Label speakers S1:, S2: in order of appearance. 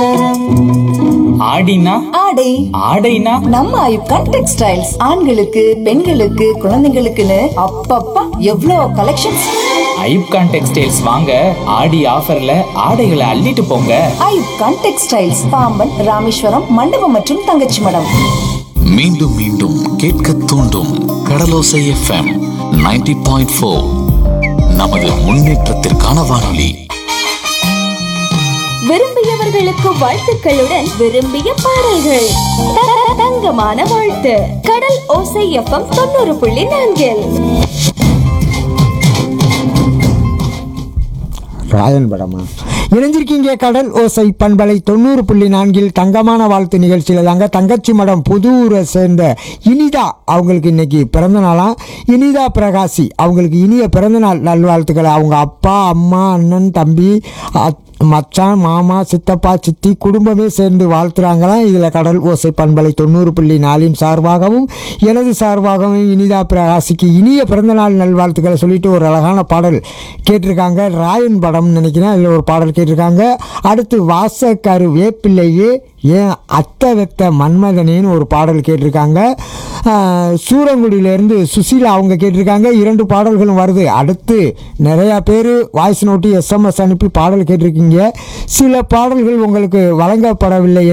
S1: அவசரம்
S2: ஆடினா
S1: ஆடை
S2: ஆடைனா
S1: நம்ம ஐப்கான் டெக்ஸ்டைல்ஸ் ஆண்களுக்கு பெண்களுக்கு குழந்தைங்களுக்குன்னு அப்பப்பா எவ்வளோ கலெக்ஷன்ஸ்
S2: ஐப்கான் டெக்ஸ்டைல்ஸ் வாங்க ஆடி ஆஃபர்ல ஆடைகளை அள்ளிட்டு போங்க
S1: ஐப்கான் டெக்ஸ்டைல்ஸ் பாம்பன் ராமேஸ்வரம் மண்டபம் மற்றும் தங்கச்சி மடம்
S3: மீண்டும் மீண்டும் கேட்க தூண்டும் கடலோசை எஃப்எம் 90.4 பாயிண்ட் ஃபோர் நமது முன்னேற்றத்திற்கான வானொலி
S4: விரும்பியவர்களுக்கு வாழ்த்துக்களுடன் விரும்பிய பாடல்கள் த- தங்கமான வாழ்த்து கடல் ஓசை எஃப்எம் தொண்ணூறு புள்ளி நான்கில்
S5: ராயன் படமா இணைஞ்சிருக்கீங்க கடல் ஓசை பண்பலை தொண்ணூறு புள்ளி நான்கில் தங்கமான வாழ்த்து நிகழ்ச்சியில் தாங்க தங்கச்சி மடம் புதூரை சேர்ந்த இனிதா அவங்களுக்கு இன்னைக்கு பிறந்த நாளாம் இனிதா பிரகாசி அவங்களுக்கு இனிய பிறந்தநாள் நல்வாழ்த்துக்களை அவங்க அப்பா அம்மா அண்ணன் தம்பி அத்- மச்சான் மாமா சித்தப்பா சித்தி குடும்பமே சேர்ந்து வாழ்த்துறாங்களாம் இதில் கடல் ஓசை பண்பலை தொண்ணூறு புள்ளி நாலின் சார்பாகவும் எனது சார்பாகவும் இனிதா பிரகாசிக்கு இனிய பிறந்தநாள் நல்வாழ்த்துக்களை சொல்லிட்டு ஒரு அழகான பாடல் கேட்டிருக்காங்க ராயன் படம் நினைக்கிறேன் அதில் ஒரு பாடல் கேட்டிருக்காங்க அடுத்து வாசக்கரு வேப்பிள்ளையே ஏன் அத்தை வெத்த மன்மதனேன்னு ஒரு பாடல் கேட்டிருக்காங்க ஆஹ், சூரங்குடியிலேருந்து சுசீலா அவங்க கேட்டிருக்காங்க இரண்டு பாடல்களும் வருது அடுத்து நிறையா பேர் வாய்ஸ் நோட்டு எஸ்எம்எஸ் அனுப்பி பாடல் கேட்டிருக்கீங்க சில பாடல்கள் உங்களுக்கு வழங்கப்படவில்லை